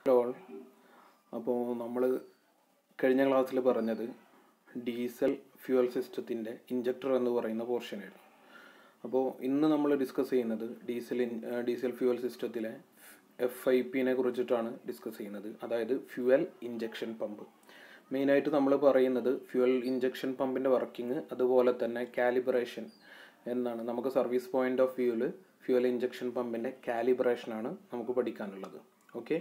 all അപ്പോൾ നമ്മൾ കഴിഞ്ഞ ക്ലാസ്സിൽ പറഞ്ഞത് ഡീസൽ ഫ്യൂവൽ സിസ്റ്റത്തിൻ്റെ ഇഞ്ചക്ടർ എന്ന് പറയുന്ന പോർഷനായിരുന്നു അപ്പോൾ ഇന്ന് നമ്മൾ ഡിസ്കസ് ചെയ്യുന്നത് ഡീസൽ ഇൻ ഡീസൽ ഫ്യൂവൽ സിസ്റ്റത്തിലെ എഫ് ഐ പിനെ കുറിച്ചിട്ടാണ് ഡിസ്കസ് ചെയ്യുന്നത് അതായത് ഫ്യൂവൽ ഇഞ്ചക്ഷൻ പമ്പ് മെയിനായിട്ട് നമ്മൾ പറയുന്നത് ഫ്യൂവൽ ഇഞ്ചക്ഷൻ പമ്പിൻ്റെ വർക്കിംഗ് അതുപോലെ തന്നെ കാലിബ്രേഷൻ എന്നാണ് നമുക്ക് സർവീസ് പോയിന്റ് ഓഫ് വ്യൂവിൽ ഫ്യൂവൽ ഇഞ്ചക്ഷൻ പമ്പിൻ്റെ കാലിബ്രേഷനാണ് നമുക്ക് പഠിക്കാനുള്ളത് ഓക്കെ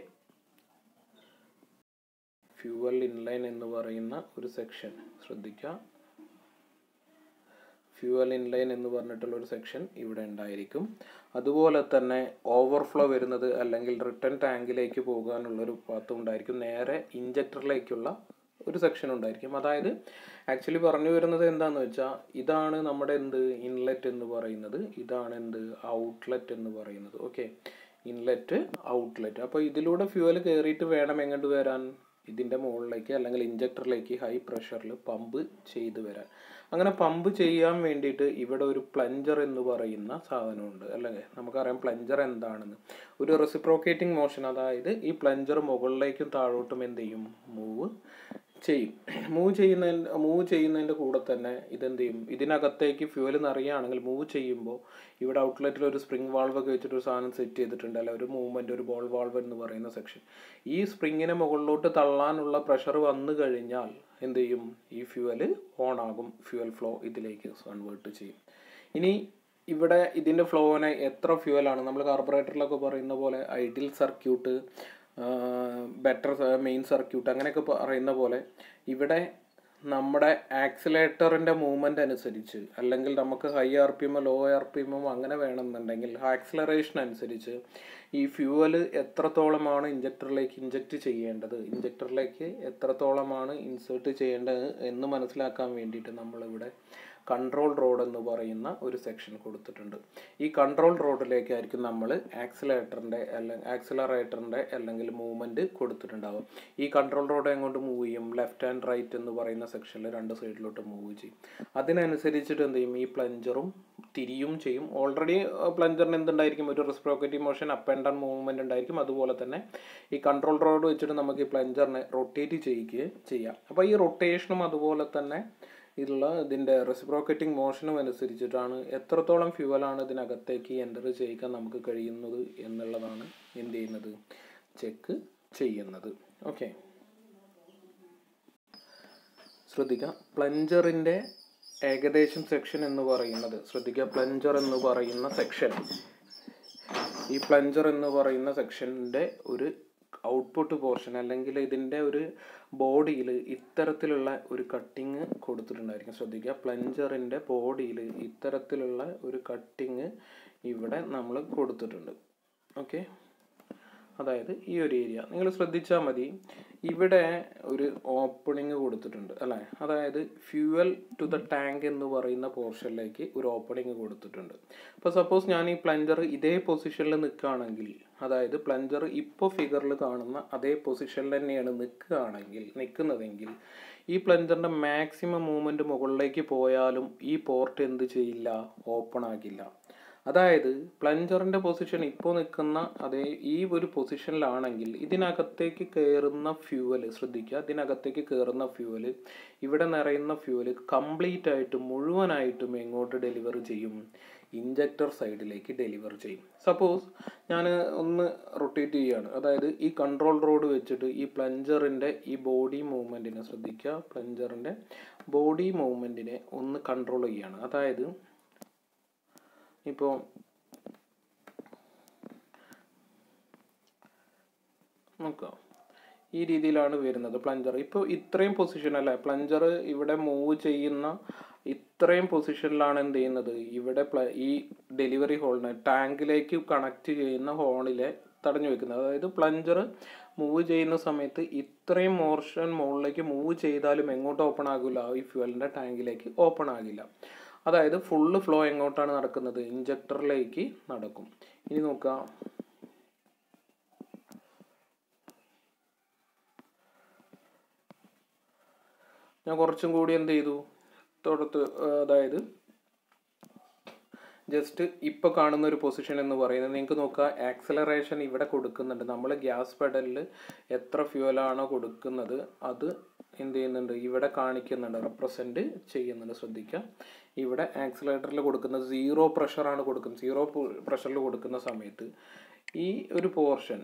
ഫ്യൂവൽ ഇൻലൈൻ എന്ന് പറയുന്ന ഒരു സെക്ഷൻ ശ്രദ്ധിക്കുക ഫ്യൂവൽ ഇൻലൈൻ എന്ന് പറഞ്ഞിട്ടുള്ള ഒരു സെക്ഷൻ ഇവിടെ ഉണ്ടായിരിക്കും അതുപോലെ തന്നെ ഓവർഫ്ലോ വരുന്നത് അല്ലെങ്കിൽ റിട്ടേൺ ടാങ്കിലേക്ക് പോകാനുള്ളൊരു പാത്ത് ഉണ്ടായിരിക്കും നേരെ ഇഞ്ചക്ടറിലേക്കുള്ള ഒരു സെക്ഷൻ ഉണ്ടായിരിക്കും അതായത് ആക്ച്വലി പറഞ്ഞു വരുന്നത് എന്താണെന്ന് വെച്ചാൽ ഇതാണ് നമ്മുടെ എന്ത് ഇൻലെറ്റ് എന്ന് പറയുന്നത് ഇതാണ് എന്ത് ഔട്ട്ലെറ്റ് എന്ന് പറയുന്നത് ഓക്കെ ഇൻലെറ്റ് ഔട്ട്ലെറ്റ് അപ്പോൾ ഇതിലൂടെ ഫ്യൂവൽ കയറിയിട്ട് വേണം എങ്ങോട്ട് വരാൻ ഇതിൻ്റെ മുകളിലേക്ക് അല്ലെങ്കിൽ ഇഞ്ചക്ടറിലേക്ക് ഹൈ പ്രഷറിൽ പമ്പ് ചെയ്ത് വരാൻ അങ്ങനെ പമ്പ് ചെയ്യാൻ വേണ്ടിയിട്ട് ഇവിടെ ഒരു പ്ലഞ്ചർ എന്ന് പറയുന്ന സാധനമുണ്ട് അല്ലെങ്കിൽ നമുക്കറിയാം പ്ലഞ്ചർ എന്താണെന്ന് ഒരു റെസിപ്രോക്കേറ്റിംഗ് മോഷൻ അതായത് ഈ പ്ലഞ്ചർ മുകളിലേക്കും താഴോട്ടും എന്ത് ചെയ്യും മൂവ് ചെയ്യും മൂവ് ചെയ്യുന്നതിൻ്റെ മൂവ് ചെയ്യുന്നതിൻ്റെ കൂടെ തന്നെ ഇതെന്ത് ചെയ്യും ഇതിനകത്തേക്ക് ഫ്യൂവൽ നിറയുകയാണെങ്കിൽ മൂവ് ചെയ്യുമ്പോൾ ഇവിടെ ഔട്ട്ലെറ്റിൽ ഒരു സ്പ്രിംഗ് വാൾവ് ഒക്കെ വെച്ചിട്ട് ഒരു സാധനം സെറ്റ് ചെയ്തിട്ടുണ്ട് അല്ലെ ഒരു മൂവ്മെൻ്റ് ഒരു ബോൾ വാൾവ് എന്ന് പറയുന്ന സെക്ഷൻ ഈ സ്പ്രിങ്ങിനെ മുകളിലോട്ട് തള്ളാനുള്ള പ്രഷർ വന്നു കഴിഞ്ഞാൽ എന്ത് ചെയ്യും ഈ ഫ്യൂവൽ ഓൺ ആകും ഫ്യൂവൽ ഫ്ലോ ഇതിലേക്ക് കൺവേർട്ട് ചെയ്യും ഇനി ഇവിടെ ഇതിൻ്റെ ഫ്ലോനെ എത്ര ഫ്യൂവലാണ് നമ്മൾ കാർബറേറ്ററിലൊക്കെ പറയുന്ന പോലെ ideal circuit better main circuit അങ്ങനെയൊക്കെ പറയുന്ന പോലെ ഇവിടെ നമ്മുടെ ആക്സിലേറ്ററിൻ്റെ മൂവ്മെൻ്റ് അനുസരിച്ച് അല്ലെങ്കിൽ നമുക്ക് ഹൈ ആർ പി എമ്മോ ലോ ആർ പി എമ്മോ അങ്ങനെ വേണമെന്നുണ്ടെങ്കിൽ ആക്സിലറേഷൻ അനുസരിച്ച് ഈ ഫ്യൂവൽ എത്രത്തോളമാണ് ഇഞ്ചക്ടറിലേക്ക് ഇഞ്ചക്റ്റ് ചെയ്യേണ്ടത് ഇഞ്ചക്ടറിലേക്ക് എത്രത്തോളമാണ് ഇൻസേർട്ട് ചെയ്യേണ്ടത് എന്ന് മനസ്സിലാക്കാൻ വേണ്ടിയിട്ട് നമ്മളിവിടെ കൺട്രോൾ റോഡ് എന്ന് പറയുന്ന ഒരു സെക്ഷൻ കൊടുത്തിട്ടുണ്ട് ഈ കൺട്രോൾ റോഡിലേക്കായിരിക്കും നമ്മൾ ആക്സിലേറ്ററിൻ്റെ അല്ലെങ്കിൽ ആക്സിലറേറ്ററിൻ്റെ അല്ലെങ്കിൽ മൂവ്മെൻറ്റ് കൊടുത്തിട്ടുണ്ടാവും ഈ കൺട്രോൾ റോഡ് എങ്ങോട്ട് മൂവ് ചെയ്യും ലെഫ്റ്റ് ആൻഡ് റൈറ്റ് എന്ന് പറയുന്ന സെക്ഷനിൽ രണ്ട് സൈഡിലോട്ട് മൂവ് ചെയ്യും അതിനനുസരിച്ചിട്ട് എന്ത് ചെയ്യും ഈ പ്ലഞ്ചറും തിരിയും ചെയ്യും ഓൾറെഡി പ്ലഞ്ചറിന് എന്തുണ്ടായിരിക്കും ഒരു reciprocative motion up and down movement ഉണ്ടായിരിക്കും അതുപോലെ തന്നെ ഈ കൺട്രോൾ റോഡ് വെച്ചിട്ട് നമുക്ക് ഈ പ്ലഞ്ചറിനെ റൊട്ടേറ്റ് ചെയ്യുകയും ചെയ്യാം അപ്പോൾ ഈ റൊട്ടേഷനും അതുപോലെ തന്നെ ഇതിലുള്ള ഇതിൻ്റെ റെസിപ്രോക്കേറ്റിംഗ് മോഷനും അനുസരിച്ചിട്ടാണ് എത്രത്തോളം ഫ്യൂവലാണ് ഇതിനകത്തേക്ക് എൻ്റർ ചെയ്യിക്കാൻ നമുക്ക് കഴിയുന്നത് എന്നുള്ളതാണ് എന്ത് ചെയ്യുന്നത് ചെക്ക് ചെയ്യുന്നത് ഓക്കെ ശ്രദ്ധിക്കുക പ്ലഞ്ചറിൻ്റെ ഏകദേശം സെക്ഷൻ എന്ന് പറയുന്നത് ശ്രദ്ധിക്കുക പ്ലഞ്ചർ എന്ന് പറയുന്ന സെക്ഷൻ ഈ പ്ലഞ്ചർ എന്ന് പറയുന്ന സെക്ഷൻ്റെ ഒരു ഔട്ട്പുട്ട് പോർഷൻ അല്ലെങ്കിൽ ഇതിൻ്റെ ഒരു ബോഡിയിൽ ഇത്തരത്തിലുള്ള ഒരു കട്ടിങ് കൊടുത്തിട്ടുണ്ടായിരിക്കും ശ്രദ്ധിക്കുക പ്ലഞ്ചറിൻ്റെ ബോഡിയിൽ ഇത്തരത്തിലുള്ള ഒരു കട്ടിങ് ഇവിടെ നമ്മൾ കൊടുത്തിട്ടുണ്ട് ഓക്കെ അതായത് ഈ ഒരു ഏരിയ നിങ്ങൾ ശ്രദ്ധിച്ചാൽ മതി ഇവിടെ ഒരു ഓപ്പണിങ് കൊടുത്തിട്ടുണ്ട് അല്ലേ അതായത് ഫ്യൂവൽ ടു ദ ടാങ്ക് എന്ന് പറയുന്ന പോർഷനിലേക്ക് ഒരു ഓപ്പണിങ് കൊടുത്തിട്ടുണ്ട് അപ്പോൾ സപ്പോസ് ഞാൻ ഈ പ്ലഞ്ചർ ഇതേ പൊസിഷനിൽ നിൽക്കുകയാണെങ്കിൽ അതായത് പ്ലഞ്ചർ ഇപ്പോൾ ഫിഗറിൽ കാണുന്ന അതേ പൊസിഷനിൽ തന്നെയാണ് നിൽക്കുകയാണെങ്കിൽ നിൽക്കുന്നതെങ്കിൽ ഈ പ്ലഞ്ചറിൻ്റെ മാക്സിമം മൂവ്മെൻറ്റ് മുകളിലേക്ക് പോയാലും ഈ പോർട്ട് എന്ത് ചെയ്യില്ല ഓപ്പൺ ആകില്ല അതായത് പ്ലഞ്ചറിൻ്റെ പൊസിഷൻ ഇപ്പോൾ നിൽക്കുന്ന അതേ ഈ ഒരു പൊസിഷനിലാണെങ്കിൽ ഇതിനകത്തേക്ക് കയറുന്ന ഫ്യൂവൽ ശ്രദ്ധിക്കുക ഇതിനകത്തേക്ക് കയറുന്ന ഫ്യൂവൽ ഇവിടെ നിറയുന്ന ഫ്യൂവൽ കംപ്ലീറ്റ് ആയിട്ട് മുഴുവനായിട്ടും എങ്ങോട്ട് ഡെലിവർ ചെയ്യും ഇഞ്ചക്ടർ സൈഡിലേക്ക് ഡെലിവർ ചെയ്യും സപ്പോസ് ഞാൻ ഒന്ന് റൊട്ടേറ്റ് ചെയ്യുകയാണ് അതായത് ഈ കൺട്രോൾ റോഡ് വെച്ചിട്ട് ഈ പ്ലഞ്ചറിൻ്റെ ഈ ബോഡി മൂവ്മെൻറ്റിനെ ശ്രദ്ധിക്കുക പ്ലഞ്ചറിൻ്റെ ബോഡി മൂവ്മെൻറ്റിനെ ഒന്ന് കൺട്രോൾ ചെയ്യുകയാണ് അതായത് ഇപ്പോൾ നോക്കാം ഈ രീതിയിലാണ് വരുന്നത് പ്ലഞ്ചർ ഇപ്പോൾ ഇത്രയും പൊസിഷൻ അല്ലേ പ്ലഞ്ചർ ഇവിടെ മൂവ് ചെയ്യുന്ന ഇത്രയും പൊസിഷനിലാണ് എന്ത് ചെയ്യുന്നത് ഇവിടെ ഈ ഡെലിവറി ഹോളിനെ ടാങ്കിലേക്ക് കണക്ട് ചെയ്യുന്ന ഹോളിലെ തടഞ്ഞു വെക്കുന്നത് അതായത് പ്ലഞ്ചർ മൂവ് ചെയ്യുന്ന സമയത്ത് ഇത്രയും മോർഷൻ മുകളിലേക്ക് മൂവ് ചെയ്താലും എങ്ങോട്ട് ഓപ്പൺ ആകില്ല ഈ ഫ്യൂവലിൻ്റെ ടാങ്കിലേക്ക് ഓപ്പൺ ആകില്ല അതായത് ഫുള്ള് ഫ്ലോ എങ്ങോട്ടാണ് നടക്കുന്നത് ഇഞ്ചക്ടറിലേക്ക് നടക്കും ഇനി നോക്കുക ഞാൻ കുറച്ചും കൂടി എന്ത് ചെയ്തു തൊടുത്ത് അതായത് ജസ്റ്റ് ഇപ്പോൾ കാണുന്ന ഒരു പൊസിഷൻ എന്ന് പറയുന്നത് നിങ്ങൾക്ക് നോക്കുക ആക്സലറേഷൻ ഇവിടെ കൊടുക്കുന്നുണ്ട് നമ്മൾ ഗ്യാസ് പെഡലിൽ എത്ര ഫ്യൂവലാണോ കൊടുക്കുന്നത് അത് എന്ത് ചെയ്യുന്നുണ്ട് ഇവിടെ കാണിക്കുന്നുണ്ട് റെപ്രസെൻറ്റ് ചെയ്യുന്നുണ്ട് ശ്രദ്ധിക്കുക ഇവിടെ ആക്സിലേറ്ററിൽ കൊടുക്കുന്ന സീറോ പ്രഷറാണ് കൊടുക്കുന്നത് സീറോ പ്രഷറിൽ കൊടുക്കുന്ന സമയത്ത് ഈ ഒരു പോർഷൻ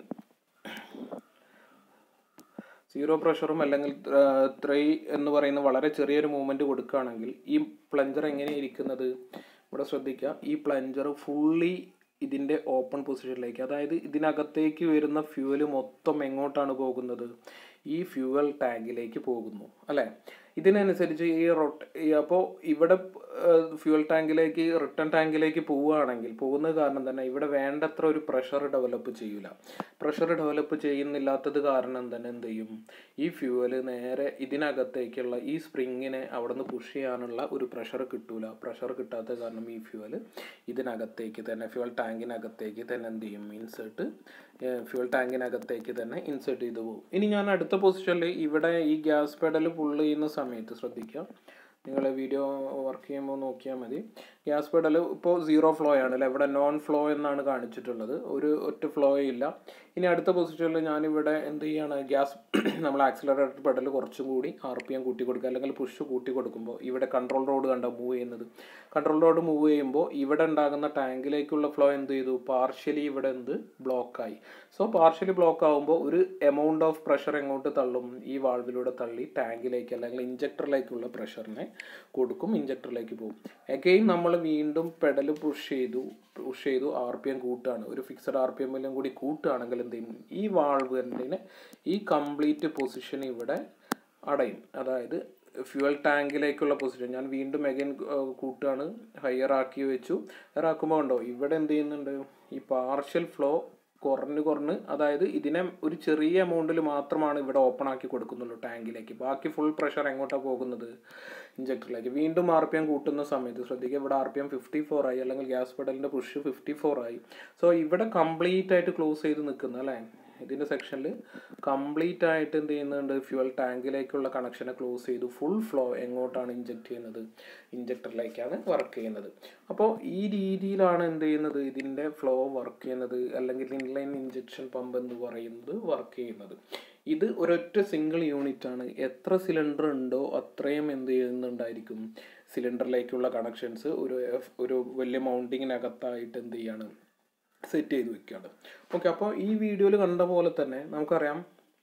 സീറോ പ്രഷറും അല്ലെങ്കിൽ ത്രീ എന്ന് പറയുന്ന വളരെ ചെറിയൊരു മൂവ്മെൻറ്റ് കൊടുക്കുകയാണെങ്കിൽ ഈ പ്ലഞ്ചർ എങ്ങനെ ഇരിക്കുന്നത് ഇവിടെ ശ്രദ്ധിക്കുക ഈ പ്ലഞ്ചർ ഫുള്ളി ഇതിൻ്റെ ഓപ്പൺ പൊസിഷനിലേക്ക് അതായത് ഇതിനകത്തേക്ക് വരുന്ന ഫ്യൂവൽ മൊത്തം എങ്ങോട്ടാണ് പോകുന്നത് ഈ ഫ്യൂവൽ ടാങ്കിലേക്ക് പോകുന്നു അല്ലേ ഇതിനനുസരിച്ച് ഈ റൊട്ട അപ്പോൾ ഇവിടെ ഫ്യൂവൽ ടാങ്കിലേക്ക് റിട്ടേൺ ടാങ്കിലേക്ക് പോവുകയാണെങ്കിൽ പോകുന്ന കാരണം തന്നെ ഇവിടെ വേണ്ടത്ര ഒരു പ്രഷർ ഡെവലപ്പ് ചെയ്യില്ല പ്രഷർ ഡെവലപ്പ് ചെയ്യുന്നില്ലാത്തത് കാരണം തന്നെ എന്ത് ചെയ്യും ഈ ഫ്യൂവൽ നേരെ ഇതിനകത്തേക്കുള്ള ഈ സ്പ്രിങ്ങിനെ അവിടെ നിന്ന് പുഷ് ചെയ്യാനുള്ള ഒരു പ്രഷർ കിട്ടൂല പ്രഷർ കിട്ടാത്ത കാരണം ഈ ഫ്യൂവൽ ഇതിനകത്തേക്ക് തന്നെ ഫ്യൂവൽ ടാങ്കിനകത്തേക്ക് തന്നെ എന്ത് ചെയ്യും ഇൻസേർട്ട് ഫ്യൂവൽ ടാങ്കിനകത്തേക്ക് തന്നെ ഇൻസേർട്ട് ചെയ്ത് പോകും ഇനി ഞാൻ അടുത്ത പൊസിഷനിൽ ഇവിടെ ഈ ഗ്യാസ് പെഡൽ പുള്ള് ചെയ്യുന്ന സമയത്ത് ശ്രദ്ധിക്കുക നിങ്ങൾ വീഡിയോ വർക്ക് ചെയ്യുമ്പോൾ നോക്കിയാൽ മതി ഗ്യാസ് പെഡൽ ഇപ്പോൾ സീറോ ഫ്ലോ ആണ് അല്ലേ ഇവിടെ നോൺ ഫ്ലോ എന്നാണ് കാണിച്ചിട്ടുള്ളത് ഒരു ഒറ്റ ഫ്ലോ ഇല്ല ഇനി അടുത്ത പൊസിഷനിൽ ഞാനിവിടെ എന്ത് ചെയ്യാണ് ഗ്യാസ് നമ്മൾ ആക്സിലറേറ്റർ പെഡൽ കുറച്ചും കൂടി ആർ പി എം കൂട്ടി കൊടുക്കുക അല്ലെങ്കിൽ പുഷ് കൂട്ടി കൊടുക്കുമ്പോൾ ഇവിടെ കൺട്രോൾ റോഡ് കണ്ട മൂവ് ചെയ്യുന്നത് കൺട്രോൾ റോഡ് മൂവ് ചെയ്യുമ്പോൾ ഇവിടെ ഉണ്ടാകുന്ന ടാങ്കിലേക്കുള്ള ഫ്ലോ എന്ത് ചെയ്തു പാർഷ്യലി ഇവിടെ എന്ത് ബ്ലോക്കായി സോ പാർഷ്യലി ബ്ലോക്ക് ആകുമ്പോൾ ഒരു എമൗണ്ട് ഓഫ് പ്രഷർ എങ്ങോട്ട് തള്ളും ഈ വാൾവിലൂടെ തള്ളി ടാങ്കിലേക്ക് അല്ലെങ്കിൽ ഇഞ്ചക്ടറിലേക്കുള്ള പ്രഷറിനെ കൊടുക്കും ഇഞ്ചക്ടറിലേക്ക് പോകും അഗെയിൻ നമ്മൾ വീണ്ടും പെഡൽ പുഷ് ചെയ്തു പുഷ് ചെയ്തു ആർ പി എം കൂട്ടുകയാണ് ഒരു ഫിക്സഡ് ആർ പി എമ്മിലും കൂടി കൂട്ടുകയാണെങ്കിൽ എന്ത് ചെയ്യും ഈ വാൾവിൻ്റെ ഈ കംപ്ലീറ്റ് പൊസിഷൻ ഇവിടെ അടയും അതായത് ഫ്യൂവൽ ടാങ്കിലേക്കുള്ള പൊസിഷൻ ഞാൻ വീണ്ടും അഗൈൻ കൂട്ടുകയാണ് ഹയർ ആക്കി വെച്ചു ഹയർ ആക്കുമ്പോൾ ഉണ്ടോ ഇവിടെ എന്ത് ചെയ്യുന്നുണ്ട് ഈ പാർഷ്യൽ ഫ്ലോ കുറഞ്ഞ് കുറഞ്ഞ് അതായത് ഇതിനെ ഒരു ചെറിയ എമൗണ്ടിൽ മാത്രമാണ് ഇവിടെ ഓപ്പൺ ആക്കി കൊടുക്കുന്നുള്ളൂ ടാങ്കിലേക്ക് ബാക്കി ഫുൾ പ്രഷർ എങ്ങോട്ടാണ് പോകുന്നത് ഇഞ്ചക്ടറിലേക്ക് വീണ്ടും ആർ പി എം കൂട്ടുന്ന സമയത്ത് ശ്രദ്ധിക്കുക ഇവിടെ R P M fifty four ആയി അല്ലെങ്കിൽ ഗ്യാസ് പെഡലിൻ്റെ പുഷ് ഫിഫ്റ്റി ഫോർ ആയി സോ ഇവിടെ കംപ്ലീറ്റ് ആയിട്ട് ക്ലോസ് ചെയ്ത് നിൽക്കുന്ന അല്ലേ ഇതിൻ്റെ സെക്ഷനിൽ കംപ്ലീറ്റ് ആയിട്ട് എന്ത് ചെയ്യുന്നുണ്ട് ഫ്യൂവൽ ടാങ്കിലേക്കുള്ള കണക്ഷനെ ക്ലോസ് ചെയ്തു ഫുൾ ഫ്ലോ എങ്ങോട്ടാണ് ഇഞ്ചക്ട് ചെയ്യുന്നത് ഇഞ്ചക്ടറിലേക്കാണ് വർക്ക് ചെയ്യുന്നത് അപ്പോൾ ഈ രീതിയിലാണ് എന്ത് ചെയ്യുന്നത് ഇതിൻ്റെ ഫ്ലോ വർക്ക് ചെയ്യുന്നത് അല്ലെങ്കിൽ ഇൻലൈൻ ഇഞ്ചക്ഷൻ പമ്പ് എന്ന് പറയുന്നത് വർക്ക് ചെയ്യുന്നത് ഇത് ഒരൊറ്റ സിംഗിൾ യൂണിറ്റ് ആണ് എത്ര സിലിണ്ടർ ഉണ്ടോ അത്രയും എന്ത് ചെയ്യുന്നുണ്ടായിരിക്കും സിലിണ്ടറിലേക്കുള്ള കണക്ഷൻസ് ഒരു ഒരു വലിയ മൗണ്ടിങ്ങിനകത്തായിട്ട് എന്ത് ചെയ്യാണ് സെറ്റ് ചെയ്ത് വെക്കുകയാണ് ഓക്കെ അപ്പോൾ ഈ വീഡിയോയിൽ കണ്ട പോലെ തന്നെ നമുക്കറിയാം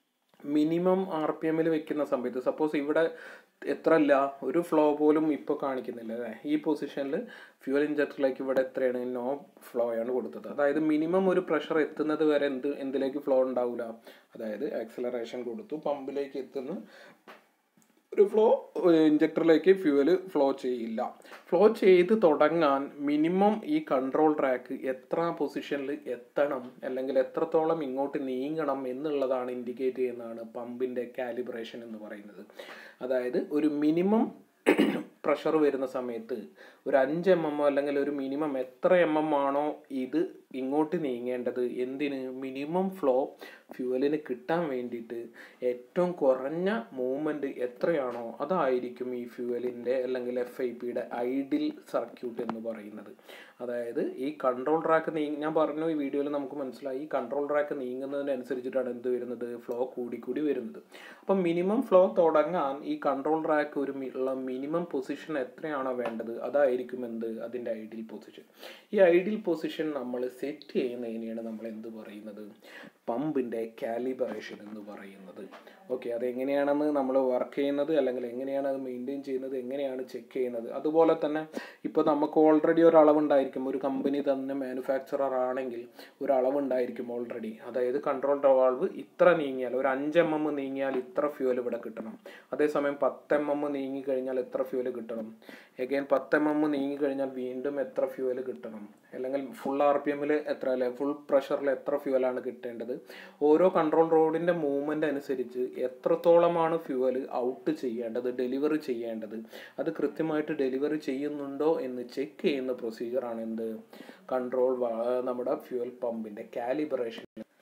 മിനിമം ആർ പി എമ്മിൽ വെക്കുന്ന സമയത്ത് സപ്പോസ് ഇവിടെ എത്ര അല്ല ഒരു ഫ്ലോ പോലും ഇപ്പോൾ കാണിക്കുന്നില്ല അല്ലേ ഈ പൊസിഷനിൽ ഫ്യൂവൽ ഇഞ്ചക്ടറിലേക്ക് ഇവിടെ എത്രയാണ് നോ ഫ്ലോ ആണ് കൊടുത്തത് അതായത് മിനിമം ഒരു പ്രഷർ എത്തുന്നത് വരെ എന്ത് എന്തിലേക്ക് ഫ്ലോ ഉണ്ടാവില്ല അതായത് ആക്സലറേഷൻ കൊടുത്തു പമ്പിലേക്ക് എത്തുന്ന ഒരു ഫ്ലോ ഇഞ്ചക്ടറിലേക്ക് ഫ്യൂവൽ ഫ്ലോ ചെയ്യില്ല ഫ്ലോ ചെയ്ത് തുടങ്ങാൻ മിനിമം ഈ കൺട്രോൾ ട്രാക്ക് എത്ര പൊസിഷനിൽ എത്തണം അല്ലെങ്കിൽ എത്രത്തോളം ഇങ്ങോട്ട് നീങ്ങണം എന്നുള്ളതാണ് ഇൻഡിക്കേറ്റ് ചെയ്യുന്നതാണ് പമ്പിൻ്റെ കാലിബ്രേഷൻ എന്ന് പറയുന്നത് അതായത് ഒരു മിനിമം പ്രഷർ വരുന്ന സമയത്ത് ഒരു അഞ്ച് എം എം അല്ലെങ്കിൽ ഒരു മിനിമം എത്ര എം എം ആണോ ഇത് ഇങ്ങോട്ട് നീങ്ങേണ്ടത് എന്തിന് മിനിമം ഫ്ലോ ഫ്യൂവലിന് കിട്ടാൻ വേണ്ടിയിട്ട് ഏറ്റവും കുറഞ്ഞ മൂവ്മെൻറ്റ് എത്രയാണോ അതായിരിക്കും ഈ ഫ്യൂവലിൻ്റെ അല്ലെങ്കിൽ എഫ് ഐ പിയുടെ ഐഡിൽ സർക്യൂട്ട് എന്ന് പറയുന്നത് അതായത് ഈ കൺട്രോൾ ട്രാക്ക് നീ ഞാൻ പറഞ്ഞു ഈ വീഡിയോയിൽ നമുക്ക് മനസ്സിലായി ഈ കൺട്രോൾ ട്രാക്ക് നീങ്ങുന്നതിനനുസരിച്ചിട്ടാണ് എന്ത് വരുന്നത് ഫ്ലോ കൂടി കൂടി വരുന്നത് അപ്പം മിനിമം ഫ്ലോ തുടങ്ങാൻ ഈ കൺട്രോൾ ട്രാക്ക് ഒരു ഉള്ള മിനിമം പൊസിഷൻ എത്രയാണോ വേണ്ടത് അതായിരിക്കും എന്ത് അതിൻ്റെ ഐഡിയൽ പൊസിഷൻ ഈ ഐഡിയൽ പൊസിഷൻ നമ്മൾ സെറ്റ് ചെയ്യുന്നതിനെയാണ് നമ്മൾ എന്ത് പറയുന്നത് പമ്പിൻ്റെ കാലിബറേഷൻ എന്ന് പറയുന്നത് ഓക്കെ അത് എങ്ങനെയാണെന്ന് നമ്മൾ വർക്ക് ചെയ്യുന്നത് അല്ലെങ്കിൽ എങ്ങനെയാണ് അത് മെയിൻറ്റെയിൻ ചെയ്യുന്നത് എങ്ങനെയാണ് ചെക്ക് ചെയ്യുന്നത് അതുപോലെ തന്നെ ഇപ്പോൾ നമുക്ക് ഓൾറെഡി ഒരു അളവുണ്ടായിരിക്കും ഒരു കമ്പനി തന്നെ മാനുഫാക്ചറർ ആണെങ്കിൽ ഒരു അളവുണ്ടായിരിക്കും ഓൾറെഡി അതായത് കൺട്രോൾ വാൾവ് ഇത്ര നീങ്ങിയാൽ ഒരു അഞ്ച് എം എം നീങ്ങിയാൽ ഇത്ര ഫ്യൂവൽ ഇവിടെ കിട്ടണം അതേസമയം പത്ത് എം എം നീങ്ങി കഴിഞ്ഞാൽ എത്ര ഫ്യൂവൽ കിട്ടണം എഗെയിൻ പത്ത് എം എം നീങ്ങി കഴിഞ്ഞാൽ വീണ്ടും എത്ര ഫ്യൂവൽ കിട്ടണം അല്ലെങ്കിൽ ഫുൾ ആർ പി എമ്മിൽ എത്ര അല്ലെ ഫുൾ പ്രഷറിൽ എത്ര ഫ്യൂവലാണ് കിട്ടേണ്ടത് ഓരോ കൺട്രോൾ റോഡിൻ്റെ മൂവ്മെൻ്റ് അനുസരിച്ച് എത്രത്തോളമാണ് ഫ്യൂവൽ ഔട്ട് ചെയ്യേണ്ടത് ഡെലിവറി ചെയ്യേണ്ടത് അത് കൃത്യമായിട്ട് ഡെലിവറി ചെയ്യുന്നുണ്ടോ എന്ന് ചെക്ക് ചെയ്യുന്ന പ്രൊസീജിയറാണ് എന്ത് കൺട്രോൾ നമ്മുടെ ഫ്യൂവൽ പമ്പിൻ്റെ കാലിബറേഷൻ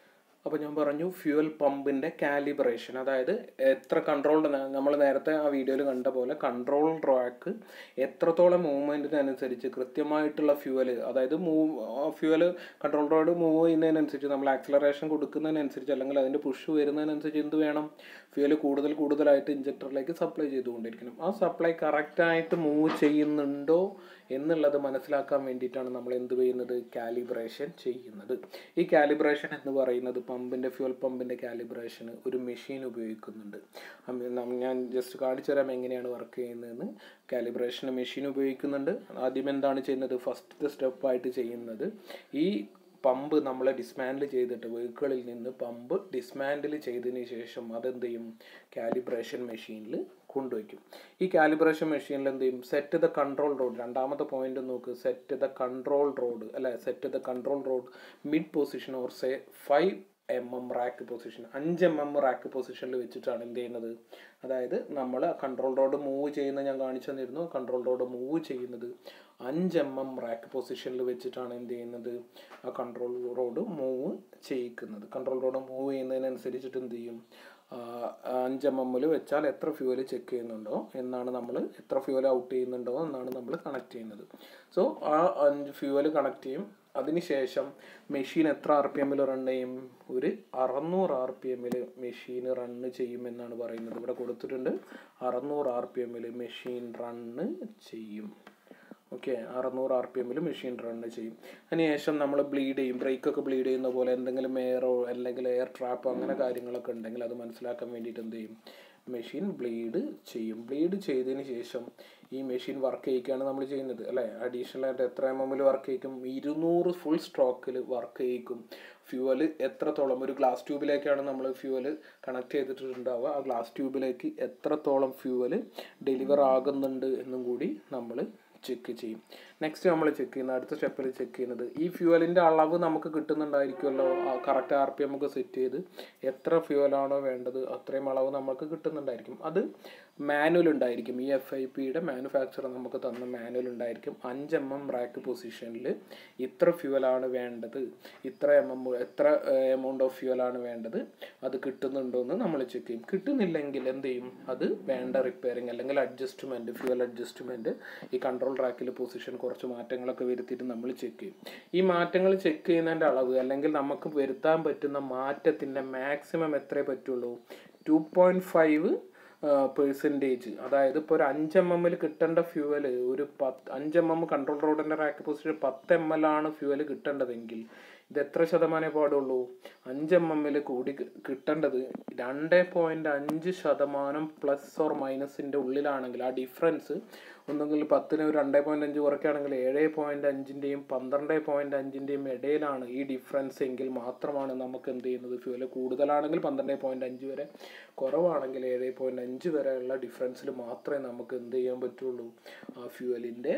അപ്പോൾ ഞാൻ പറഞ്ഞു ഫ്യൂവൽ പമ്പിൻ്റെ കാലിബ്രേഷൻ അതായത് എത്ര കൺട്രോൾ നമ്മൾ നേരത്തെ ആ വീഡിയോയിൽ കണ്ട പോലെ കൺട്രോൾ ട്രാക്ക് എത്രത്തോളം മൂവ്മെൻറ്റിനനുസരിച്ച് കൃത്യമായിട്ടുള്ള ഫ്യൂവൽ അതായത് move fuel control rod move ചെയ്യുന്നതിനനുസരിച്ച് നമ്മൾ ആക്സലറേഷൻ കൊടുക്കുന്നതിനനുസരിച്ച് അല്ലെങ്കിൽ അതിൻ്റെ പുഷ് വരുന്നതിനനുസരിച്ച് എന്ത് വേണം ഫ്യൂവൽ കൂടുതൽ കൂടുതലായിട്ട് ഇഞ്ചക്ടറിലേക്ക് സപ്ലൈ ചെയ്തുകൊണ്ടിരിക്കണം ആ സപ്ലൈ കറക്റ്റായിട്ട് മൂവ് ചെയ്യുന്നുണ്ടോ എന്നുള്ളത് മനസ്സിലാക്കാൻ വേണ്ടിയിട്ടാണ് നമ്മൾ എന്ത് ചെയ്യുന്നത് കാലിബ്രേഷൻ ചെയ്യുന്നത് ഈ കാലിബ്രേഷൻ എന്ന് പറയുന്നത് പമ്പിൻ്റെ ഫ്യൂൽ പമ്പിൻ്റെ കാലിബ്രേഷന് ഒരു മെഷീൻ ഉപയോഗിക്കുന്നുണ്ട് അമ്മ- നം- ഞാൻ ജസ്റ്റ് കാണിച്ചു തരാം എങ്ങനെയാണ് വർക്ക് ചെയ്യുന്നതെന്ന് കാലിബ്രേഷന് മെഷീൻ ഉപയോഗിക്കുന്നുണ്ട് ആദ്യം എന്താണ് ചെയ്യുന്നത് ഫസ്റ്റ് സ്റ്റെപ്പായിട്ട് ചെയ്യുന്നത് ഈ പമ്പ് നമ്മൾ ഡിസ്മാൻഡിൽ ചെയ്തിട്ട് വെഹിക്കിളിൽ നിന്ന് പമ്പ് ഡിസ്മാൻഡിൽ ചെയ്തതിന് ശേഷം അതെന്ത് ചെയ്യും കാലിബ്രേഷൻ മെഷീനിൽ കൊണ്ടുവയ്ക്കും ഈ കാലിബ്രേഷൻ മെഷീനിൽ എന്ത് ചെയ്യും സെറ്റ് ദ കൺട്രോൾ റോഡ് രണ്ടാമത്തെ പോയിന്റ് നോക്ക് സെറ്റ് ദ കൺട്രോൾ റോഡ് അല്ലെ set the control rod mid position or say five M M rack position അഞ്ച് എം എം റാക്ക് പൊസിഷനിൽ വെച്ചിട്ടാണ് എന്ത് ചെയ്യുന്നത് അതായത് നമ്മൾ കൺട്രോൾ റോഡ് മൂവ് ചെയ്യുന്ന ഞാൻ കാണിച്ചു തന്നിരുന്നു കൺട്രോൾ റോഡ് മൂവ് ചെയ്യുന്നത് അഞ്ച് എം എം റാക്ക് പൊസിഷനിൽ വെച്ചിട്ടാണ് എന്ത് ചെയ്യുന്നത് ആ കൺട്രോൾ റോഡ് മൂവ് ചെയ്യിക്കുന്നത് കൺട്രോൾ റോഡ് മൂവ് ചെയ്യുന്നതിനനുസരിച്ചിട്ട് എന്ത് ചെയ്യും ആ, അഞ്ച് എം എമ്മിൽ വെച്ചാൽ എത്ര ഫ്യൂവൽ ചെക്ക് ചെയ്യുന്നുണ്ടോ എന്നാണ് നമ്മൾ എത്ര ഫ്യൂവൽ ഔട്ട് ചെയ്യുന്നുണ്ടോ എന്നാണ് നമ്മൾ കണക്ട് ചെയ്യുന്നത് സോ ആ അഞ്ച് ഫ്യൂവൽ കണക്ട് ചെയ്യും അതിനുശേഷം മെഷീൻ എത്ര ആർ പി എമ്മിൽ റൺ ചെയ്യും ഒരു അറുന്നൂറ് ആർ പി എമ്മിൽ മെഷീൻ റണ്ണ് ചെയ്യുമെന്നാണ് പറയുന്നത് ഇവിടെ കൊടുത്തിട്ടുണ്ട് അറുന്നൂറ് ആർ പി എമ്മിൽ മെഷീൻ റണ്ണ് ചെയ്യും ഓക്കെ അറുന്നൂറ് ആർ പി എമ്മിൽ മെഷീൻ റണ്ണ് ചെയ്യും അതിനുശേഷം നമ്മൾ ബ്ലീഡ് ചെയ്യും ബ്രേക്കൊക്കെ ബ്ലീഡ് ചെയ്യുന്ന പോലെ എന്തെങ്കിലും എയറോ അല്ലെങ്കിൽ എയർ ട്രാപ്പോ അങ്ങനെ കാര്യങ്ങളൊക്കെ ഉണ്ടെങ്കിൽ അത് മനസ്സിലാക്കാൻ വേണ്ടിയിട്ട് എന്ത് ചെയ്യും മെഷീൻ ബ്ലീഡ് ചെയ്യും ബ്ലീഡ് ചെയ്തതിന് ശേഷം ഈ മെഷീൻ വർക്ക് ചെയ്യിക്കുകയാണ് നമ്മൾ ചെയ്യുന്നത് അല്ലേ അഡീഷണൽ ആയിട്ട് എത്ര എം എമ്മിൽ വർക്ക് ചെയ്യിക്കും ഇരുന്നൂറ് ഫുൾ സ്ട്രോക്കിൽ വർക്ക് ചെയ്യിക്കും ഫ്യൂവൽ എത്രത്തോളം ഒരു ഗ്ലാസ് ട്യൂബിലേക്കാണ് നമ്മൾ ഫ്യൂവൽ കണക്ട് ചെയ്തിട്ടുണ്ടാവുക ആ ഗ്ലാസ് ട്യൂബിലേക്ക് എത്രത്തോളം ഫ്യൂവൽ ഡെലിവർ ആകുന്നുണ്ട് എന്നും കൂടി നമ്മൾ ചെക്ക് ചെയ്യും നെക്സ്റ്റ് നമ്മൾ ചെക്ക് ചെയ്യുന്ന അടുത്ത സ്റ്റെപ്പിൽ ചെക്ക് ചെയ്യുന്നത് ഈ ഫ്യൂവലിൻ്റെ അളവ് നമുക്ക് കിട്ടുന്നുണ്ടായിരിക്കുമല്ലോ കറക്റ്റ് ആർ പി നമുക്ക് സെറ്റ് ചെയ്ത് എത്ര ഫ്യൂവലാണോ വേണ്ടത് അത്രയും അളവ് നമുക്ക് കിട്ടുന്നുണ്ടായിരിക്കും അത് മാനുവൽ ഉണ്ടായിരിക്കും ഈ എഫ് ഐ പിയുടെ മാനുഫാക്ചർ നമുക്ക് തന്ന മാനുവൽ ഉണ്ടായിരിക്കും അഞ്ച് എം എം റാക്ക് പൊസിഷനിൽ ഇത്ര ഫ്യൂവലാണ് വേണ്ടത് ഇത്ര എം എം എത്ര എമൗണ്ട് ഓഫ് ഫ്യൂവലാണ് വേണ്ടത് അത് കിട്ടുന്നുണ്ടോ എന്ന് നമ്മൾ ചെക്ക് ചെയ്യും കിട്ടുന്നില്ലെങ്കിൽ എന്ത് ചെയ്യും അത് വേണ്ട റിപ്പയറിങ് അല്ലെങ്കിൽ അഡ്ജസ്റ്റ്മെൻറ്റ് ഫ്യൂവൽ അഡ്ജസ്റ്റ്മെൻറ്റ് ഈ കൺട്രോൾ ട്രാക്കിൽ പൊസിഷൻ കുറച്ച് മാറ്റങ്ങളൊക്കെ വരുത്തിയിട്ട് നമ്മൾ ചെക്ക് ചെയ്യും ഈ മാറ്റങ്ങൾ ചെക്ക് ചെയ്യുന്നതിൻ്റെ അളവ് അല്ലെങ്കിൽ നമുക്ക് വരുത്താൻ പറ്റുന്ന മാറ്റത്തിൻ്റെ മാക്സിമം എത്രേ പറ്റുള്ളൂ ടു പോയിൻറ്റ് ഫൈവ് പെർസെൻറ്റേജ് അതായത് ഇപ്പോൾ ഒരു അഞ്ച് എം എമ്മിൽ കിട്ടേണ്ട ഫ്യൂവൽ ഒരു പത്ത് അഞ്ച് എം എം കൺട്രോൾ റോഡിൻ്റെ റാക്ക് പൊസിഷൻ പത്ത് എം എൽ ആണ് ഫ്യൂവൽ കിട്ടേണ്ടതെങ്കിൽ ഇത് എത്ര ശതമാനമേ പാടുള്ളൂ അഞ്ച് എം എമ്മിൽ കൂടി കി- കിട്ടേണ്ടത് രണ്ട് പോയിൻറ്റ് അഞ്ച് ശതമാനം പ്ലസ് ഓർ മൈനസിൻ്റെ ഉള്ളിലാണെങ്കിൽ ആ ഡിഫറൻസ് ഒന്നുകിൽ പത്തിന് ഒരു രണ്ട് പോയിൻറ്റ് അഞ്ച് കുറയ്ക്കുകയാണെങ്കിൽ ഏഴ് പോയിൻറ്റ് അഞ്ചിൻ്റെയും പന്ത്രണ്ട് പോയിൻറ്റ് അഞ്ചിൻ്റെയും ഇടയിലാണ് ഈ ഡിഫറൻസ് എങ്കിൽ മാത്രമാണ് നമുക്ക് എന്ത് ചെയ്യുന്നത് ഫ്യൂവൽ കൂടുതലാണെങ്കിൽ പന്ത്രണ്ട് പോയിൻറ്റ് അഞ്ച് വരെ കുറവാണെങ്കിൽ ഏഴ് പോയിൻറ്റ് അഞ്ച് വരെയുള്ള ഡിഫറൻസിൽ മാത്രമേ നമുക്ക് എന്ത് ചെയ്യാൻ പറ്റുള്ളൂ ആ ഫ്യൂവലിൻ്റെ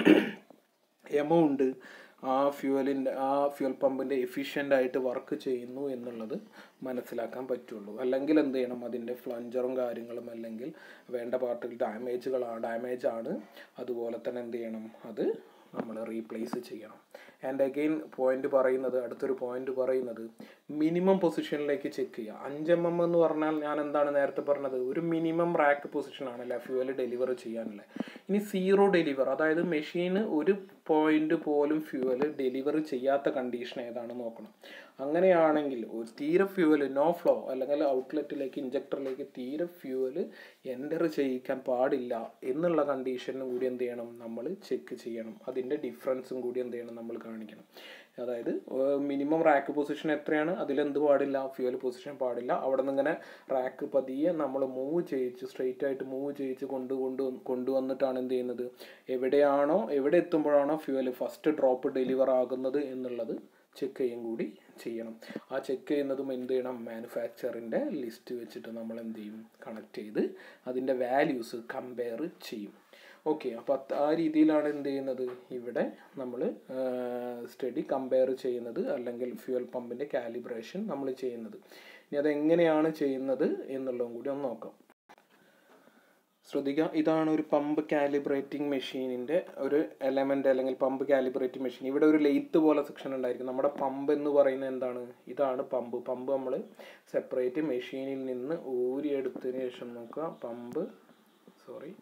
എമൗണ്ട് ആ ഫ്യൂവലിൻ്റെ ആ ഫ്യൂൽ പമ്പിൻ്റെ എഫിഷ്യൻ്റ് ആയിട്ട് വർക്ക് ചെയ്യുന്നു എന്നുള്ളത് മനസ്സിലാക്കാൻ പറ്റുള്ളൂ അല്ലെങ്കിൽ എന്ത് ചെയ്യണം അതിൻ്റെ ഫ്ലഞ്ചറും കാര്യങ്ങളും അല്ലെങ്കിൽ വേണ്ട പാർട്ടുകൾ ഡാമേജുകളാണ് ഡാമേജ് ആണ് അതുപോലെ തന്നെ എന്ത് ചെയ്യണം അത് നമ്മൾ റീപ്ലേസ് ചെയ്യണം ആൻഡ് അഗെയിൻ പോയിന്റ് പറയുന്നത് അടുത്തൊരു പോയിന്റ് പറയുന്നത് മിനിമം പൊസിഷനിലേക്ക് ചെക്ക് ചെയ്യുക അഞ്ച് എം എം എന്ന് പറഞ്ഞാൽ ഞാൻ എന്താണ് നേരത്തെ പറഞ്ഞത് ഒരു മിനിമം റാക്ക് പൊസിഷനാണല്ലേ ഫ്യൂവൽ ഡെലിവർ ചെയ്യാനുള്ള ഇനി സീറോ ഡെലിവർ അതായത് മെഷീന് ഒരു പോയിന്റ് പോലും ഫ്യൂവൽ ഡെലിവർ ചെയ്യാത്ത കണ്ടീഷൻ ഏതാണ് നോക്കണം അങ്ങനെയാണെങ്കിൽ ഒരു തീരെ ഫ്യൂവൽ നോ ഫ്ലോ അല്ലെങ്കിൽ ഔട്ട്ലെറ്റിലേക്ക് ഇഞ്ചക്ടറിലേക്ക് തീരെ ഫ്യൂവൽ എൻ്റർ ചെയ്യിക്കാൻ പാടില്ല എന്നുള്ള കണ്ടീഷനും കൂടി എന്ത് ചെയ്യണം നമ്മൾ ചെക്ക് ചെയ്യണം അതിൻ്റെ ഡിഫറൻസും കൂടി എന്ത് ചെയ്യണം നമ്മൾ കാണിക്കണം അതായത് മിനിമം റാക്ക് പൊസിഷൻ എത്രയാണ് അതിലെന്ത് പാടില്ല ഫ്യൂവൽ പൊസിഷൻ പാടില്ല അവിടെ നിന്ന് ഇങ്ങനെ റാക്ക് പതിയെ നമ്മൾ മൂവ് ചെയ്യിച്ച് സ്ട്രെയിറ്റ് ആയിട്ട് മൂവ് ചെയ്യിച്ച് കൊണ്ട് കൊണ്ട് കൊണ്ടുവന്നിട്ടാണ് എന്ത് ചെയ്യുന്നത് എവിടെയാണോ എവിടെ എത്തുമ്പോഴാണോ ഫ്യൂവൽ ഫസ്റ്റ് ഡ്രോപ്പ് ഡെലിവർ ആകുന്നത് എന്നുള്ളത് ചെക്ക് ചെയ്യും കൂടി ചെയ്യണം ആ ചെക്ക് ചെയ്യുന്നതും എന്ത് ചെയ്യണം മാനുഫാക്ചറിൻ്റെ ലിസ്റ്റ് വെച്ചിട്ട് നമ്മൾ എന്ത് ചെയ്യും കണക്ട് ചെയ്ത് അതിൻ്റെ വാല്യൂസ് കമ്പയർ ചെയ്യും ഓക്കെ അപ്പോൾ ആ രീതിയിലാണ് എന്ത് ചെയ്യുന്നത് ഇവിടെ നമ്മൾ സ്റ്റഡി കമ്പയർ ചെയ്യുന്നത് അല്ലെങ്കിൽ ഫ്യൂവൽ പമ്പിൻ്റെ കാലിബ്രേഷൻ നമ്മൾ ചെയ്യുന്നത് ഇനി അതെങ്ങനെയാണ് ചെയ്യുന്നത് എന്നുള്ളതും കൂടി ഒന്ന് നോക്കാം ശ്രദ്ധിക്കുക ഇതാണ് ഒരു പമ്പ് കാലിബ്രേറ്റിംഗ് മെഷീനിൻ്റെ ഒരു എലമെൻ്റ് അല്ലെങ്കിൽ പമ്പ് കാലിബ്രേറ്റിംഗ് മെഷീൻ ഇവിടെ ഒരു ലെയ്ത്ത് പോലെ സെക്ഷൻ ഉണ്ടായിരിക്കും നമ്മുടെ പമ്പ് എന്ന് പറയുന്നത് എന്താണ് ഇതാണ് പമ്പ് പമ്പ് നമ്മൾ സെപ്പറേറ്റ് മെഷീനിൽ നിന്ന് ഊരിയെടുത്തതിന് ശേഷം നോക്കുക പമ്പ് സോറി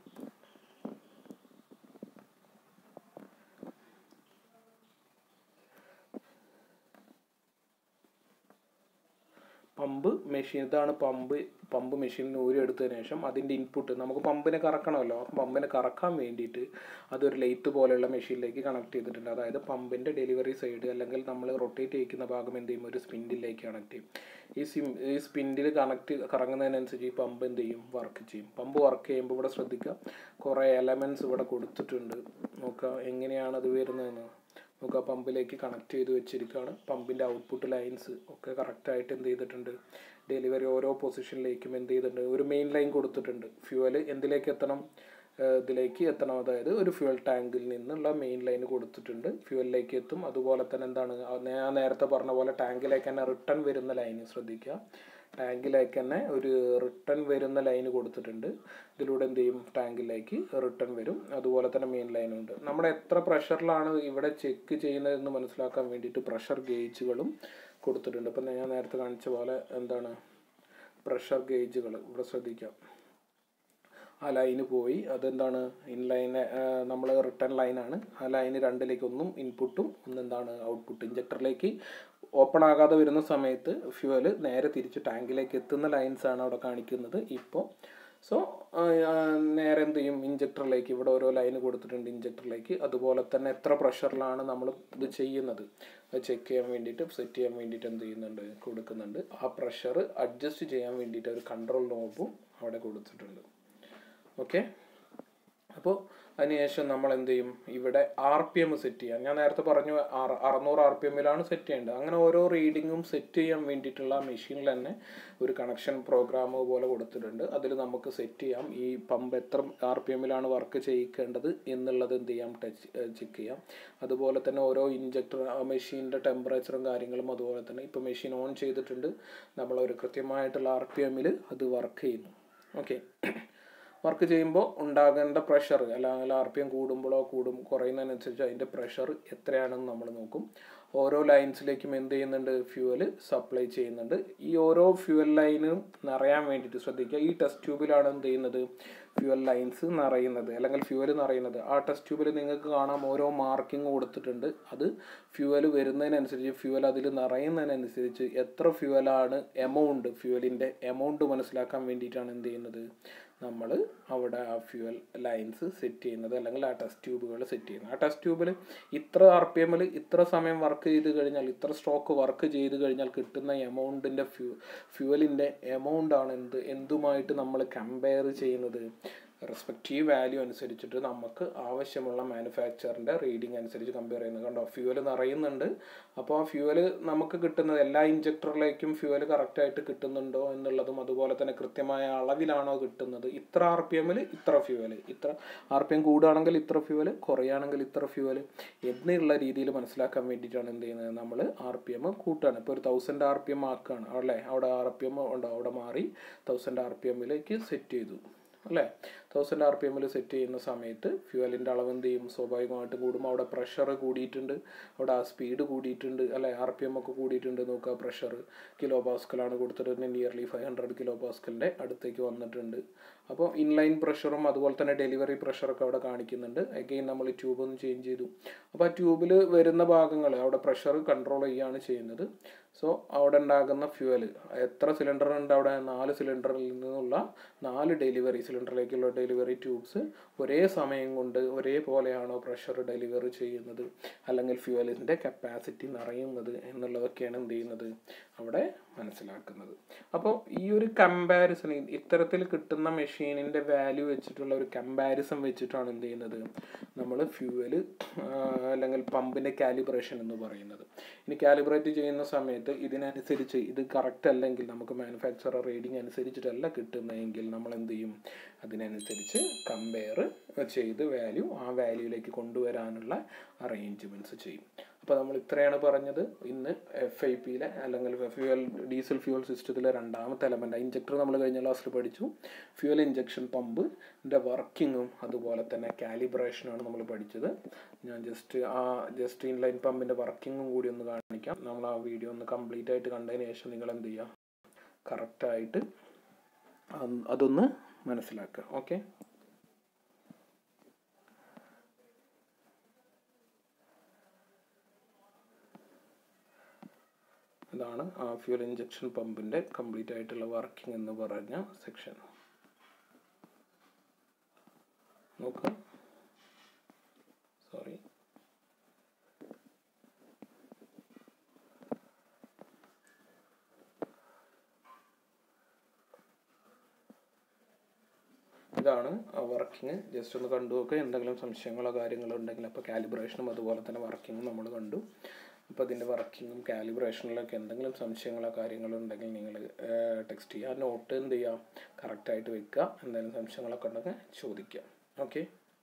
പമ്പ് മെഷീൻ ഇതാണ് പമ്പ് പമ്പ് മെഷീനിൽ ഊരി എടുത്തതിന് ശേഷം അതിൻ്റെ ഇൻപുട്ട് നമുക്ക് പമ്പിനെ കറക്കണമല്ലോ ആ പമ്പിനെ കറക്കാൻ വേണ്ടിയിട്ട് അതൊരു ലെയ്ത്ത് പോലെയുള്ള മെഷീനിലേക്ക് കണക്ട് ചെയ്തിട്ടുണ്ട് അതായത് പമ്പിൻ്റെ ഡെലിവറി സൈഡ് അല്ലെങ്കിൽ നമ്മൾ റൊട്ടേറ്റ് ചെയ്യിക്കുന്ന ഭാഗം എന്ത് ചെയ്യും ഒരു സ്പിൻഡിലേക്ക് കണക്ട് ചെയ്യും ഈ സിം ഈ സ്പിൻഡിൽ കണക്ട് കറങ്ങുന്നതിനനുസരിച്ച് ഈ പമ്പ് എന്ത് ചെയ്യും വർക്ക് ചെയ്യും പമ്പ് വർക്ക് ചെയ്യുമ്പോൾ ഇവിടെ ശ്രദ്ധിക്കുക കുറേ എലമെൻറ്റ്സ് ഇവിടെ കൊടുത്തിട്ടുണ്ട് നോക്കുക എങ്ങനെയാണ് അത് വരുന്നതെന്ന് നമുക്ക് ആ പമ്പിലേക്ക് കണക്ട് ചെയ്ത് വെച്ചിരിക്കുകയാണ് പമ്പിൻ്റെ ഔട്ട്പുട്ട് ലൈൻസ് ഒക്കെ കറക്റ്റായിട്ട് എന്ത് ചെയ്തിട്ടുണ്ട് ഡെലിവറി ഓരോ പൊസിഷനിലേക്കും എന്ത് ചെയ്തിട്ടുണ്ട് ഒരു മെയിൻ ലൈൻ കൊടുത്തിട്ടുണ്ട് ഫ്യൂവൽ എന്തിലേക്ക് എത്തണം ഇതിലേക്ക് എത്തണം അതായത് ഒരു ഫ്യൂവൽ ടാങ്കിൽ നിന്നുള്ള മെയിൻ ലൈൻ കൊടുത്തിട്ടുണ്ട് ഫ്യൂവലിലേക്ക് എത്തും അതുപോലെ തന്നെ എന്താണ് ഞാൻ നേരത്തെ പറഞ്ഞ പോലെ ടാങ്കിലേക്ക് തന്നെ റിട്ടേൺ വരുന്ന ലൈൻ ശ്രദ്ധിക്കുക ടാങ്കിലേക്ക് തന്നെ ഒരു റിട്ടേൺ വരുന്ന ലൈൻ കൊടുത്തിട്ടുണ്ട് ഇതിലൂടെ എന്ത് ചെയ്യും ടാങ്കിലേക്ക് റിട്ടേൺ വരും അതുപോലെ തന്നെ മെയിൻ ലൈനും ഉണ്ട് നമ്മുടെ എത്ര പ്രഷറിലാണ് ഇവിടെ ചെക്ക് ചെയ്യുന്നതെന്ന് മനസ്സിലാക്കാൻ വേണ്ടിയിട്ട് പ്രഷർ ഗേജുകളും കൊടുത്തിട്ടുണ്ട് അപ്പം ഞാൻ നേരത്തെ കാണിച്ച പോലെ എന്താണ് പ്രഷർ ഗേജുകൾ ഇവിടെ ശ്രദ്ധിക്കാം ആ ലൈന് പോയി അതെന്താണ് ഇൻലൈന് നമ്മൾ റിട്ടേൺ ലൈനാണ് ആ ലൈന് രണ്ടിലേക്ക് ഒന്നും ഇൻപുട്ടും ഒന്നെന്താണ് ഔട്ട്പുട്ട് ഇഞ്ചക്ടറിലേക്ക് ഓപ്പൺ ആകാതെ വരുന്ന സമയത്ത് ഫ്യൂവൽ നേരെ തിരിച്ച് ടാങ്കിലേക്ക് എത്തുന്ന ലൈൻസാണ് അവിടെ കാണിക്കുന്നത് ഇപ്പോൾ സോ നേരെ എന്ത് ചെയ്യും ഇഞ്ചക്ടറിലേക്ക് ഇവിടെ ഓരോ ലൈന് കൊടുത്തിട്ടുണ്ട് ഇഞ്ചക്ടറിലേക്ക് അതുപോലെ തന്നെ എത്ര പ്രഷറിലാണ് നമ്മൾ ഇത് ചെയ്യുന്നത് അത് ചെക്ക് ചെയ്യാൻ വേണ്ടിയിട്ട് സെറ്റ് ചെയ്യാൻ വേണ്ടിയിട്ട് എന്ത് ചെയ്യുന്നുണ്ട് കൊടുക്കുന്നുണ്ട് ആ പ്രഷർ അഡ്ജസ്റ്റ് ചെയ്യാൻ വേണ്ടിയിട്ട് ഒരു കൺട്രോൾ നോബും അവിടെ കൊടുത്തിട്ടുണ്ട് ഓക്കെ അപ്പോൾ അതിനുശേഷം നമ്മൾ എന്ത് ചെയ്യും ഇവിടെ ആർ പി എം സെറ്റ് ചെയ്യാം ഞാൻ നേരത്തെ പറഞ്ഞു അറുന്നൂറ് ആർ പി എമ്മിലാണ് സെറ്റ് ചെയ്യേണ്ടത് അങ്ങനെ ഓരോ റീഡിങ്ങും സെറ്റ് ചെയ്യാൻ വേണ്ടിയിട്ടുള്ള മെഷീനിൽ തന്നെ ഒരു കണക്ഷൻ പ്രോഗ്രാം പോലെ കൊടുത്തിട്ടുണ്ട് അതിൽ നമുക്ക് സെറ്റ് ചെയ്യാം ഈ പമ്പ് എത്ര ആർ പി എമ്മിലാണ് വർക്ക് ചെയ്യിക്കേണ്ടത് എന്നുള്ളത് എന്ത് ചെയ്യാം ടച്ച് ചെക്ക് ചെയ്യാം അതുപോലെ തന്നെ ഓരോ ഇഞ്ചക്ടർ മെഷീൻ്റെ ടെമ്പറേച്ചറും കാര്യങ്ങളും അതുപോലെ തന്നെ ഇപ്പോൾ മെഷീൻ ഓൺ ചെയ്തിട്ടുണ്ട് നമ്മൾ ഒരു കൃത്യമായിട്ടുള്ള ആർ പി എമ്മിൽ അത് വർക്ക് ചെയ്യുന്നു ഓക്കെ വർക്ക് ചെയ്യുമ്പോൾ ഉണ്ടാകേണ്ട പ്രഷർ അല്ലെങ്കിൽ ആർ പി എം കൂടുമ്പോഴോ കൂടും കുറയുന്നതിനനുസരിച്ച് അതിൻ്റെ പ്രഷർ എത്രയാണെന്ന് നമ്മൾ നോക്കും ഓരോ ലൈൻസിലേക്കും എന്ത് ചെയ്യുന്നുണ്ട് ഫ്യൂവൽ സപ്ലൈ ചെയ്യുന്നുണ്ട് ഈ ഓരോ ഫ്യൂവൽ ലൈനും നിറയാൻ വേണ്ടിയിട്ട് ശ്രദ്ധിക്കുക ഈ ടെസ്റ്റ് ട്യൂബിലാണ് എന്ത് ചെയ്യുന്നത് ഫ്യൂവൽ ലൈൻസ് നിറയുന്നത് അല്ലെങ്കിൽ ഫ്യൂവൽ നിറയുന്നത് ആ ടെസ്റ്റ് ട്യൂബിൽ നിങ്ങൾക്ക് കാണാം ഓരോ മാർക്കിംഗ് കൊടുത്തിട്ടുണ്ട് അത് ഫ്യൂവൽ വരുന്നതിനനുസരിച്ച് ഫ്യൂവൽ അതിൽ നിറയുന്നതിനനുസരിച്ച് എത്ര ഫ്യൂവലാണ് എമൗണ്ട് ഫ്യൂവലിൻ്റെ എമൗണ്ട് മനസ്സിലാക്കാൻ വേണ്ടിയിട്ടാണ് എന്ത് ചെയ്യുന്നത് നമ്മൾ അവിടെ ആ ഫ്യൂവൽ ലൈൻസ് സെറ്റ് ചെയ്യുന്നത് അല്ലെങ്കിൽ ആ ടെസ്റ്റ് ട്യൂബുകൾ സെറ്റ് ചെയ്യുന്നത് ആ ടെസ്റ്റ് ട്യൂബിൽ ഇത്ര ആർ പി എമ്മിൽ ഇത്ര സമയം വർക്ക് ചെയ്ത് കഴിഞ്ഞാൽ ഇത്ര സ്റ്റോക്ക് വർക്ക് ചെയ്ത് കഴിഞ്ഞാൽ കിട്ടുന്ന എമൗണ്ടിൻ്റെ ഫ്യൂ ഫ്യൂവലിൻ്റെ എമൗണ്ടാണ് എന്ത് എന്തുമായിട്ട് നമ്മൾ കമ്പയർ ചെയ്യുന്നത് റെസ്പെക്റ്റീവ് വാല്യൂ അനുസരിച്ചിട്ട് നമുക്ക് ആവശ്യമുള്ള മാനുഫാക്ചറിൻ്റെ റീഡിംഗ് അനുസരിച്ച് കമ്പയർ ചെയ്യുന്നത് കണ്ടോ ഫ്യൂവൽ നിറയുന്നുണ്ട് അപ്പോൾ ആ ഫ്യൂവൽ നമുക്ക് കിട്ടുന്നത് എല്ലാ ഇഞ്ചക്ടറിലേക്കും ഫ്യൂവൽ കറക്റ്റായിട്ട് കിട്ടുന്നുണ്ടോ എന്നുള്ളതും അതുപോലെ തന്നെ കൃത്യമായ അളവിലാണോ കിട്ടുന്നത് ഇത്ര ആർ പി എമ്മിൽ ഇത്ര ഫ്യൂവൽ ഇത്ര ആർ പി എം കൂടുകയാണെങ്കിൽ ഇത്ര ഫ്യൂവൽ കുറയുകയാണെങ്കിൽ ഇത്ര ഫ്യൂവൽ എന്നുള്ള രീതിയിൽ മനസ്സിലാക്കാൻ വേണ്ടിയിട്ടാണ് എന്ത് ചെയ്യുന്നത് നമ്മൾ ആർ പി എം കൂട്ടുകയാണ് ഇപ്പോൾ ഒരു തൗസൻഡ് ആർ പി എം ആക്കുകയാണ് അല്ലേ അവിടെ ആർ പി എം ഉണ്ടോ അവിടെ മാറി തൗസൻഡ് ആർ പി എമ്മിലേക്ക് സെറ്റ് ചെയ്തു അല്ലേ തൗസൻഡ് ആർ പി എമ്മിൽ സെറ്റ് ചെയ്യുന്ന സമയത്ത് ഫ്യൂവലിൻ്റെ അളവ് എന്ത് ചെയ്യും സ്വാഭാവികമായിട്ടും കൂടും അവിടെ പ്രഷർ കൂടിയിട്ടുണ്ട് അവിടെ ആ സ്പീഡ് കൂടിയിട്ടുണ്ട് അല്ലേ ആർ പി എം ഒക്കെ കൂടിയിട്ടുണ്ട് നോക്കുക പ്രഷർ കിലോ പാസ്കലാണ് കൊടുത്തിട്ട് നിയർലി ഫൈവ് ഹൺഡ്രഡ് കിലോ പാസ്കലിൻ്റെ അടുത്തേക്ക് വന്നിട്ടുണ്ട് അപ്പോൾ ഇൻലൈൻ പ്രഷറും അതുപോലെ തന്നെ ഡെലിവറി പ്രഷറൊക്കെ അവിടെ കാണിക്കുന്നുണ്ട് അഗെയിൻ നമ്മൾ ട്യൂബ് ഒന്ന് ചേഞ്ച് ചെയ്തു അപ്പോൾ ആ ട്യൂബിൽ വരുന്ന ഭാഗങ്ങൾ അവിടെ പ്രഷർ കൺട്രോൾ ചെയ്യുകയാണ് ചെയ്യുന്നത് സോ അവിടെ ഉണ്ടാകുന്ന ഫ്യൂവൽ എത്ര സിലിണ്ടർ ഉണ്ട് അവിടെ നാല് സിലിണ്ടറിൽ നിന്നുള്ള നാല് ഡെലിവറി സിലിണ്ടറിലേക്കുള്ള ഡെലിവറി ട്യൂബ്സ് ഒരേ സമയം കൊണ്ട് ഒരേപോലെയാണോ പ്രഷർ ഡെലിവറി ചെയ്യുന്നത് അല്ലെങ്കിൽ ഫ്യൂവലിൻ്റെ കപ്പാസിറ്റി നിറയുന്നത് എന്നുള്ളതൊക്കെയാണ് എന്ത് ചെയ്യുന്നത് അവിടെ മനസ്സിലാക്കുന്നത് അപ്പോൾ ഈ ഒരു കമ്പാരിസൺ ഇത്തരത്തിൽ കിട്ടുന്ന മെഷീനിൻ്റെ വാല്യൂ വെച്ചിട്ടുള്ള ഒരു കമ്പാരിസൺ വെച്ചിട്ടാണ് എന്ത് ചെയ്യുന്നത് നമ്മൾ ഫ്യൂവൽ അല്ലെങ്കിൽ പമ്പിൻ്റെ കാലിബ്രേഷൻ എന്ന് പറയുന്നത് ഇനി കാലിബ്രേറ്റ് ചെയ്യുന്ന സമയത്ത് ഇതിനനുസരിച്ച് ഇത് കറക്റ്റ് അല്ലെങ്കിൽ നമുക്ക് മാനുഫാക്ചറർ റീഡിംഗ് അനുസരിച്ചിട്ടല്ല കിട്ടുന്നതെങ്കിൽ നമ്മൾ എന്ത് ചെയ്യും അതിനനുസരിച്ച് കമ്പയർ ചെയ്ത് വാല്യൂ ആ വാല്യൂയിലേക്ക് കൊണ്ടുവരാനുള്ള അറേഞ്ച്മെൻറ്റ്സ് ചെയ്യും അപ്പോൾ നമ്മൾ ഇത്രയാണ് പറഞ്ഞത് ഇന്ന് എഫ് ഐ പിയിലെ അല്ലെങ്കിൽ ഫ്യൂവൽ ഡീസൽ ഫ്യൂവൽ സിസ്റ്റത്തിലെ രണ്ടാമത്തെ എലമെൻ്റ് ഇഞ്ചക്ടർ നമ്മൾ കഴിഞ്ഞ ക്ലാസ്സിൽ പഠിച്ചു ഫ്യൂവൽ ഇഞ്ചക്ഷൻ പമ്പിൻ്റെ വർക്കിങ്ങും അതുപോലെ തന്നെ കാലിബ്രേഷനുമാണ് നമ്മൾ പഠിച്ചത് ഞാൻ ജസ്റ്റ് ആ ജസ്റ്റ് ഇൻലൈൻ പമ്പിൻ്റെ വർക്കിങ്ങും കൂടി ഒന്ന് കാണിക്കാം നമ്മൾ ആ വീഡിയോ ഒന്ന് കംപ്ലീറ്റ് ആയിട്ട് കണ്ടതിന് ശേഷം നിങ്ങൾ എന്ത് ചെയ്യുക കറക്റ്റായിട്ട് അതൊന്ന് മനസ്സിലാക്കുക ഓക്കെ ഇതാണ് ആ ഫ്യൂൽ ഇഞ്ചക്ഷൻ പമ്പിൻ്റെ കംപ്ലീറ്റ് ആയിട്ടുള്ള വർക്കിംഗ് എന്ന് പറഞ്ഞ സെക്ഷൻ നോക്കാം സോറി ഇതാണ് വർക്കിംഗ് ജസ്റ്റ് ഒന്ന് കണ്ടു നോക്കുക എന്തെങ്കിലും സംശയങ്ങളോ കാര്യങ്ങളോ ഉണ്ടെങ്കിൽ അപ്പോൾ കാലിബ്രേഷനും അതുപോലെ തന്നെ വർക്കിങ്ങും നമ്മൾ കണ്ടു അപ്പോൾ അതിൻ്റെ വർക്കിങ്ങും കാലിബ്രേഷനിലൊക്കെ എന്തെങ്കിലും സംശയങ്ങളോ കാര്യങ്ങളോ ഉണ്ടെങ്കിൽ നിങ്ങൾ ടെക്സ്റ്റ് ചെയ്യുക നോട്ട് എന്ത് ചെയ്യുക കറക്റ്റായിട്ട് വെക്കുക എന്തെങ്കിലും സംശയങ്ങളൊക്കെ ഉണ്ടെങ്കിൽ ചോദിക്കുക ഓക്കെ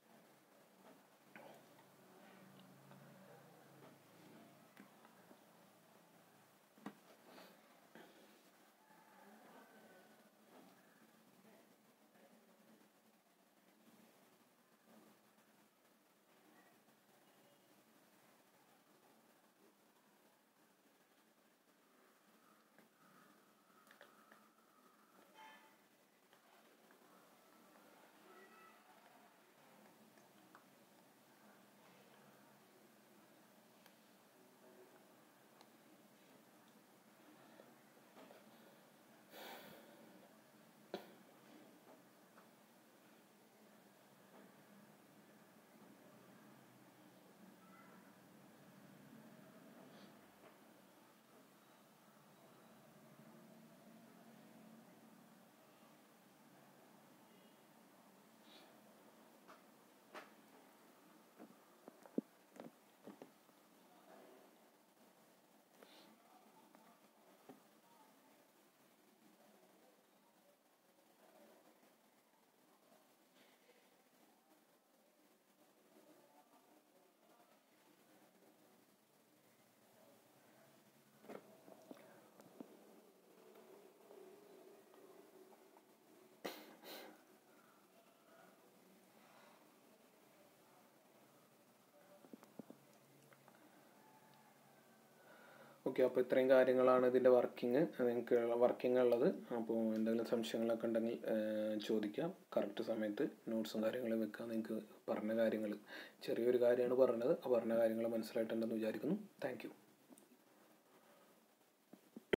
ഓക്കെ അപ്പോൾ ഇത്രയും കാര്യങ്ങളാണ് ഇതിൻ്റെ വർക്കിംഗ് നിങ്ങൾക്ക് വർക്കിംഗ് ഉള്ളത് അപ്പോൾ എന്തെങ്കിലും സംശയങ്ങളൊക്കെ ഉണ്ടെങ്കിൽ ചോദിക്കാം കറക്റ്റ് സമയത്ത് നോട്ട്സും കാര്യങ്ങളും വെക്കാൻ നിങ്ങൾക്ക് പറഞ്ഞ കാര്യങ്ങൾ ചെറിയൊരു കാര്യമാണ് പറഞ്ഞത് ആ പറഞ്ഞ കാര്യങ്ങൾ മനസ്സിലായിട്ടുണ്ടെന്ന് വിചാരിക്കുന്നു താങ്ക്